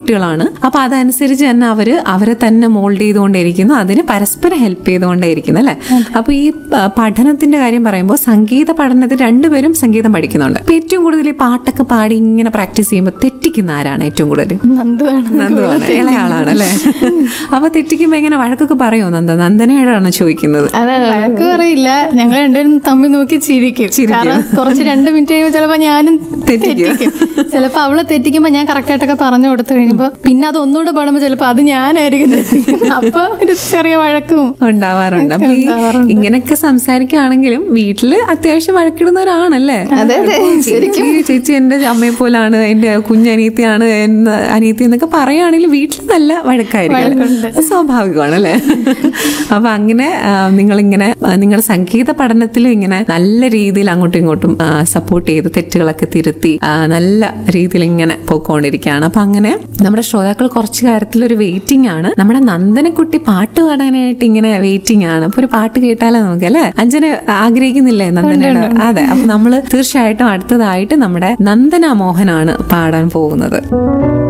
കുട്ടികളാണ് അപ്പൊ അതനുസരിച്ച് തന്നെ അവര് അവരെ തന്നെ മോൾഡ് ചെയ്തുകൊണ്ടേയിരിക്കുന്നു അതിന് പരസ്പരം ഹെൽപ്പ് ചെയ്തുകൊണ്ടേയിരിക്കുന്നു അല്ലെ അപ്പൊ ഈ പ- പഠനത്തിന്റെ കാര്യം പറയുമ്പോൾ സംഗീത പഠനത്തിൽ രണ്ടുപേരും സംഗീതം പഠിക്കുന്നുണ്ട് അപ്പൊ ഏറ്റവും കൂടുതൽ ഈ പാട്ടൊക്കെ പാടി ഇങ്ങനെ പ്രാക്ടീസ് ചെയ്യുമ്പോൾ തെറ്റിക്കുന്ന ആരാണ് ഏറ്റവും കൂടുതൽ നന്ദുവാണ് നന്ദുവാണ് ഇളയാളാണ് അല്ലേ അപ്പൊ തെറ്റിക്കുമ്പോ എങ്ങനെ വഴക്കൊക്കെ പറയുമോ നന്ദ നന്ദനയോടാണ് ചോദിക്കുന്നത് അതെ വഴക്ക് പറയില്ല ഞങ്ങൾ രണ്ടുപേരും തമ്മിൽ നോക്കി ചിരിക്കും കാരണം കുറച്ച് രണ്ട് മിനിറ്റ് കഴിയുമ്പോൾ ചിലപ്പോ ഞാനും തെറ്റിക്കും. തെറ്റിക്കും ചിലപ്പോ അവള് തെറ്റിക്കുമ്പോ ഞാൻ കറക്റ്റ് ആയിട്ടൊക്കെ പറഞ്ഞു കൊടുത്തു കഴിയുമ്പോ പിന്നെ അത് ഒന്നുകൂടെ പാടുമ്പോ ചിലപ്പോ അത് ഞാനായിരിക്കും തെറ്റിക്കുന്നത് അപ്പൊ ഒരു ചെറിയ വഴക്കും ഉണ്ടാവാറുണ്ട് അപ്പൊ ഈ ഉണ്ടാവാറുണ്ട്. ഇങ്ങനെയൊക്കെ സംസാരിക്കുകയാണെങ്കിലും വീട്ടില് അത്യാവശ്യം വഴക്കിടുന്നവരാണല്ലേ അതെ, അതെ, ചേച്ചി ചേച്ചി എന്റെ അമ്മയെ പോലാണ് എന്റെ കുഞ്ഞനിയത്തിയാണ് എന്ന് അനിയത്തി എന്നൊക്കെ പറയുകയാണെങ്കിൽ വീട്ടിൽ നല്ല വഴക്കായിരിക്കും അത് സ്വാഭാവികമാണ് അല്ലേ അപ്പൊ അങ്ങനെ ആ, നിങ്ങളിങ്ങനെ ആ, നിങ്ങളുടെ സംഗീത പഠനത്തിലും ഇങ്ങനെ നല്ല രീതിയിൽ അങ്ങോട്ടും ഇങ്ങോട്ടും സപ്പോർട്ട് ചെയ്ത് തെറ്റുകളൊക്കെ തിരുത്തി ആ, നല്ല രീതിയിൽ ഇങ്ങനെ പോയിക്കൊണ്ടിരിക്കുകയാണ് അപ്പൊ അങ്ങനെ നമ്മുടെ ശ്രോതാക്കൾ കുറച്ച് കാര്യത്തിൽ ഒരു വെയിറ്റിംഗ് ആണ് നമ്മുടെ നന്ദനക്കുട്ടി പാട്ട് പാടാനായിട്ട് ഇങ്ങനെ വെയിറ്റിംഗ് ആണ് അപ്പൊ ഒരു പാട്ട് കേട്ടാലോ നമുക്ക് അല്ലെ അഞ്ജന ആഗ്രഹിക്കുന്നില്ലേ നന്ദനയുടെ അതെ അപ്പൊ നമ്മള് തീർച്ചയായിട്ടും അടുത്തതായിട്ട് നമ്മുടെ നന്ദന മോഹനാണ് പാടാൻ പോകുന്നത്